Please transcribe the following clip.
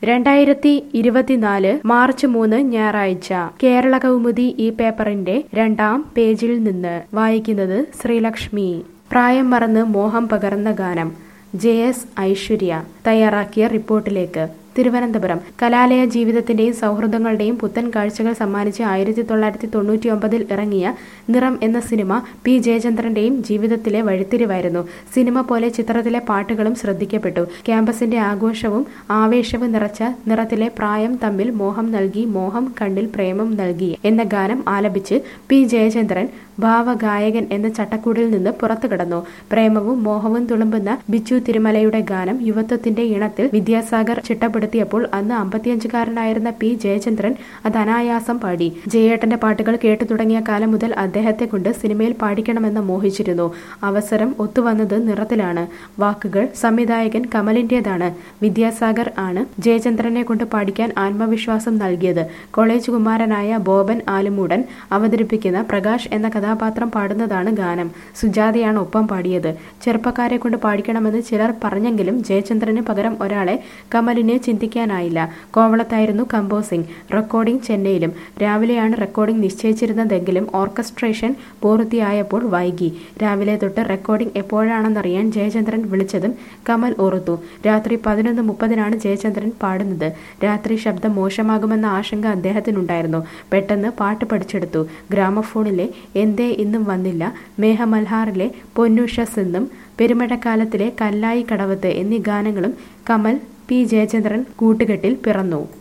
രണ്ടായിരത്തി ഇരുപത്തിനാല് മാർച്ച് മൂന്ന് ഞായറാഴ്ച കേരള കൗമുദി ഈ പേപ്പറിന്റെ രണ്ടാം പേജിൽ നിന്ന് വായിക്കുന്നത് ശ്രീലക്ഷ്മി പ്രായം മറന്ന് മോഹം പകർന്ന ഗാനം ജെ എസ് ഐശ്വര്യ തയ്യാറാക്കിയ റിപ്പോർട്ടിലേക്ക് തിരുവനന്തപുരം കലാലയ ജീവിതത്തിന്റെയും സൗഹൃദങ്ങളുടെയും പുത്തൻ കാഴ്ചകൾ സമ്മാനിച്ച് ആയിരത്തി തൊള്ളായിരത്തി തൊണ്ണൂറ്റി ഒമ്പതിൽ ഇറങ്ങിയ നിറം എന്ന സിനിമ പി ജയചന്ദ്രന്റെയും ജീവിതത്തിലെ വഴിത്തിരിവായിരുന്നു സിനിമ പോലെ ചിത്രത്തിലെ പാട്ടുകളും ശ്രദ്ധിക്കപ്പെട്ടു ക്യാമ്പസിന്റെ ആഘോഷവും ആവേശവും നിറച്ച നിറത്തിലെ പ്രായം തമ്മിൽ മോഹം നൽകി മോഹം കണ്ണിൽ പ്രേമം നൽകി എന്ന ഗാനം ആലപിച്ച് പി ജയചന്ദ്രൻ ഭാവഗായകൻ എന്ന ചട്ടക്കൂടിൽ നിന്ന് പുറത്തു കടന്നു പ്രേമവും മോഹവും തുളുമ്പുന്ന ബിച്ചു തിരുമലയുടെ ഗാനം യുവത്വത്തിന്റെ ഇണത്തിൽ വിദ്യാസാഗർ ചിട്ടപ്പെടുത്തിയപ്പോൾ അന്ന് അമ്പത്തിയഞ്ചുകാരനായിരുന്ന പി ജയചന്ദ്രൻ അത് അനായാസം പാടി ജയേട്ടന്റെ പാട്ടുകൾ കേട്ടു തുടങ്ങിയ കാലം മുതൽ അദ്ദേഹത്തെ കൊണ്ട് സിനിമയിൽ പാടിക്കണമെന്ന് മോഹിച്ചിരുന്നു അവസരം ഒത്തുവന്നത് നിറത്തിലാണ് വാക്കുകൾ സംവിധായകൻ കമലിന്റേതാണ് വിദ്യാസാഗർ ആണ് ജയചന്ദ്രനെ കൊണ്ട് പാടിക്കാൻ ആത്മവിശ്വാസം നൽകിയത് കോളേജ് കുമാരനായ ബോബൻ ആലുമൂടൻ അവതരിപ്പിക്കുന്ന പ്രകാശ് എന്ന കഥാപാത്രം പാടുന്നതാണ് ഗാനം സുജാതയാണ് ഒപ്പം പാടിയത് ചെറുപ്പക്കാരെ കൊണ്ട് പാടിക്കണമെന്ന് ചിലർ പറഞ്ഞെങ്കിലും ജയചന്ദ്രന് പകരം ഒരാളെ കമലിന് ചിന്തിക്കാനായില്ല കോവളത്തായിരുന്നു കമ്പോസിംഗ് റെക്കോർഡിംഗ് ചെന്നൈയിലും രാവിലെയാണ് റെക്കോർഡിംഗ് നിശ്ചയിച്ചിരുന്നതെങ്കിലും ഓർക്കസ്ട്രേഷൻ പൂർത്തിയായപ്പോൾ വൈകി രാവിലെ തൊട്ട് റെക്കോർഡിംഗ് എപ്പോഴാണെന്നറിയാൻ ജയചന്ദ്രൻ വിളിച്ചതും കമൽ ഓർത്തു രാത്രി പതിനൊന്ന് മുപ്പതിനാണ് ജയചന്ദ്രൻ പാടുന്നത് രാത്രി ശബ്ദം മോശമാകുമെന്ന ആശങ്ക അദ്ദേഹത്തിനുണ്ടായിരുന്നു പെട്ടെന്ന് പാട്ട് പഠിച്ചെടുത്തു ഗ്രാമഫോണിലെ എന്തേ ഇന്നും വന്നില്ല മേഘമൽഹാറിലെ പൊന്നുഷസ് എന്നും പെരുമഴക്കാലത്തിലെ കല്ലായി കടവത്ത് എന്നീ ഗാനങ്ങളും കമൽ പി ജയചന്ദ്രൻ കൂട്ടുകെട്ടിൽ പിറന്നു